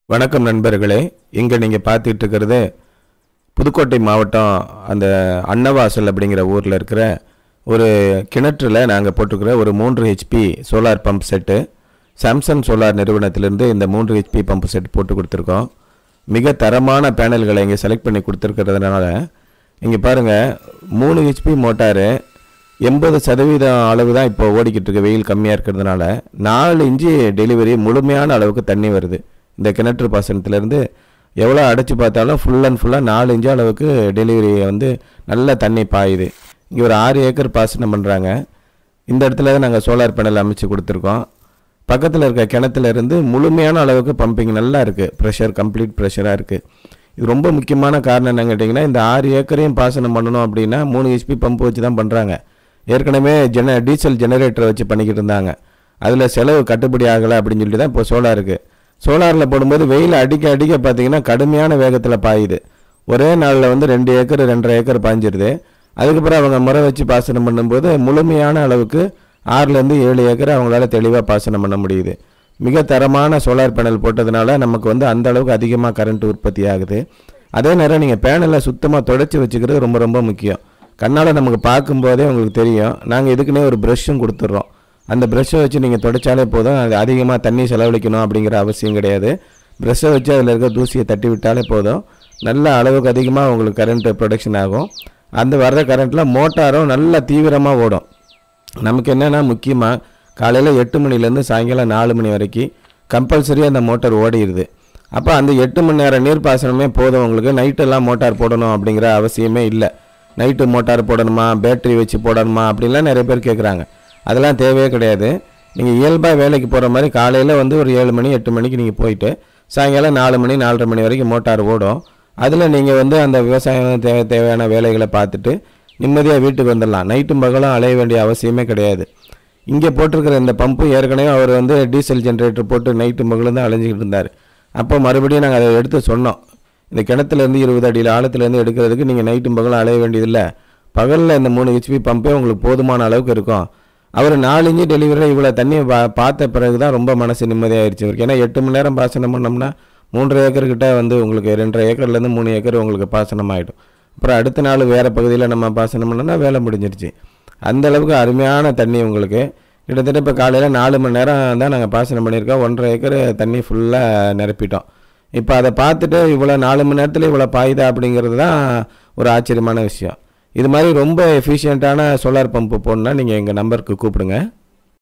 வணக்கம் நண்பர்களே இங்கே நீங்கள் பார்த்துட்டு இருக்கிறது புதுக்கோட்டை மாவட்டம் அந்த அன்னவாசல் அப்படிங்கிற ஊரில் இருக்கிற ஒரு கிணற்றுல நாங்கள் போட்டிருக்கிற ஒரு மூன்று HP solar pump set Samsung solar நிறுவனத்திலிருந்து இந்த மூன்று ஹெச்பி பம்ப் செட் போட்டு கொடுத்துருக்கோம் மிக தரமான பேனல்களை இங்கே செலக்ட் பண்ணி கொடுத்துருக்கிறதுனால இங்கே பாருங்கள் மூணு ஹெச்பி மோட்டாரு எண்பது சதவீதம் அளவு தான் இப்போ ஓடிக்கிட்டு இருக்கு வெயில் கம்மியாக இருக்கிறதுனால நாலு இன்ச்சு டெலிவரி முழுமையான அளவுக்கு தண்ணி வருது இந்த கிணற்று பாசனத்துலேருந்து எவ்வளோ அடைச்சி பார்த்தாலும் ஃபுல் அண்ட் ஃபுல்லாக நாலு இன்ச்சு அளவுக்கு டெலிவரி வந்து நல்ல தண்ணி பாயுது இங்கே ஒரு ஆறு ஏக்கர் பாசனம் பண்ணுறாங்க இந்த இடத்துல தான் நாங்கள் சோலார் பேனல் அமைச்சு கொடுத்துருக்கோம் பக்கத்தில் இருக்க கிணத்துல இருந்து முழுமையான அளவுக்கு பம்பிங் நல்லா இருக்குது ப்ரெஷர் கம்ப்ளீட் ப்ரெஷராக இருக்குது இது ரொம்ப முக்கியமான காரணம் என்னன்னு கேட்டிங்கன்னா இந்த ஆறு ஏக்கரையும் பாசனம் பண்ணணும் அப்படின்னா மூணு ஹெச்பி பம்ப் வச்சு தான் பண்ணுறாங்க ஏற்கனவே ஜென டீசல் ஜெனரேட்டரை வச்சு பண்ணிக்கிட்டு இருந்தாங்க அதில் செலவு கட்டுப்படி ஆகலை அப்படின்னு சொல்லிட்டு தான் இப்போ சோலாருக்கு சோலாரில் போடும்போது வெயில் அடிக்க அடிக்க பார்த்தீங்கன்னா கடுமையான வேகத்தில் பாயுது ஒரே நாளில் வந்து ரெண்டு ஏக்கர் ரெண்டரை ஏக்கர் பாஞ்சிருது அதுக்கப்புறம் அவங்க முறை வச்சு பாசனம் பண்ணும்போது முழுமையான அளவுக்கு ஆறுலேருந்து ஏழு ஏக்கர் அவங்களால தெளிவாக பாசனம் பண்ண முடியுது மிக தரமான சோலார் பேனல் போட்டதுனால நமக்கு வந்து அந்த அளவுக்கு அதிகமாக கரண்ட் உற்பத்தி ஆகுது அதே நேரம் நீங்கள் பேனலை சுத்தமாக தொடச்சி வச்சுக்கிறது ரொம்ப ரொம்ப முக்கியம் கண்ணால் நமக்கு பார்க்கும்போதே உங்களுக்கு தெரியும் நாங்கள் இதுக்குன்னே ஒரு ப்ரஷ்ஷும் கொடுத்துட்றோம் அந்த ப்ரஷ்ஷை வச்சு நீங்கள் தொடச்சாலே போதும் அது அதிகமாக தண்ணி செலவழிக்கணும் அப்படிங்கிற அவசியம் கிடையாது ப்ரஷ்ஷை வச்சு அதில் இருக்க தூசியை தட்டி விட்டாலே போதும் நல்ல அளவுக்கு அதிகமாக உங்களுக்கு கரண்ட் ப்ரொடக்ஷன் ஆகும் அந்த வர்ற கரண்ட்டில் மோட்டாரும் நல்ல தீவிரமாக ஓடும் நமக்கு என்னென்னா முக்கியமாக காலையில் எட்டு மணிலேருந்து சாயங்காலம் நாலு மணி வரைக்கும் கம்பல்சரி அந்த மோட்டார் ஓடிடுது அப்போ அந்த எட்டு மணி நேரம் நீர்ப்பாசனமே போதும் உங்களுக்கு நைட்டெல்லாம் மோட்டார் போடணும் அப்படிங்கிற அவசியமே இல்லை நைட்டு மோட்டார் போடணுமா பேட்டரி வச்சு போடணுமா அப்படின்லாம் நிறைய பேர் கேட்குறாங்க அதெல்லாம் தேவையே கிடையாது நீங்கள் இயல்பாக வேலைக்கு போகிற மாதிரி காலையில் வந்து ஒரு ஏழு மணி எட்டு மணிக்கு நீங்கள் போயிட்டு சாயங்காலம் நாலு மணி நாலரை மணி வரைக்கும் மோட்டார் ஓடும் அதில் நீங்கள் வந்து அந்த விவசாயம் தேவை தேவையான வேலைகளை பார்த்துட்டு நிம்மதியாக வீட்டுக்கு வந்துடலாம் நைட்டும் பகலும் அலைய வேண்டிய அவசியமே கிடையாது இங்கே போட்டிருக்கிற இந்த பம்பு ஏற்கனவே அவர் வந்து டீசல் ஜென்ரேட்டர் போட்டு நைட்டு மகளும் தான் அலைஞ்சிக்கிட்டு இருந்தார் அப்போ மறுபடியும் நாங்கள் அதை எடுத்து சொன்னோம் இந்த கிணத்துலேருந்து இருபது அடியில் ஆழத்துலேருந்து எடுக்கிறதுக்கு நீங்கள் நைட்டும் பகலும் அலைய வேண்டியதில்லை பகலில் இந்த மூணு ஹெச்பி பம்பே உங்களுக்கு போதுமான அளவுக்கு இருக்கும் அவர் நாலு இன்ச்சு டெலிவரியில் இவ்வளோ தண்ணியை பா பார்த்த பிறகு தான் ரொம்ப மனசு நிம்மதியாயிருச்சு இவருக்கு ஏன்னா எட்டு மணி நேரம் பாசனம் பண்ணோம்னா மூன்றரை ஏக்கர் கிட்ட வந்து உங்களுக்கு ரெண்டரை ஏக்கர்லேருந்து மூணு ஏக்கர் உங்களுக்கு பாசனம் ஆகிடும் அப்புறம் அடுத்த நாள் வேறு பகுதியில் நம்ம பாசனம் பண்ணோம்னா வேலை முடிஞ்சிருச்சு அந்த அளவுக்கு அருமையான தண்ணி உங்களுக்கு கிட்டத்தட்ட இப்போ காலையில் நாலு மணி நேரம் தான் நாங்கள் பாசனம் பண்ணியிருக்கோம் ஒன்றரை ஏக்கர் தண்ணி ஃபுல்லாக நிரப்பிட்டோம் இப்போ அதை பார்த்துட்டு இவ்வளோ நாலு மணி நேரத்தில் இவ்வளோ பாயுதா அப்படிங்கிறது தான் ஒரு ஆச்சரியமான விஷயம் இது மாதிரி ரொம்ப எஃபிஷியண்ட்டான சோலார் பம்பு போடணுன்னா நீங்கள் எங்கள் நம்பருக்கு கூப்பிடுங்க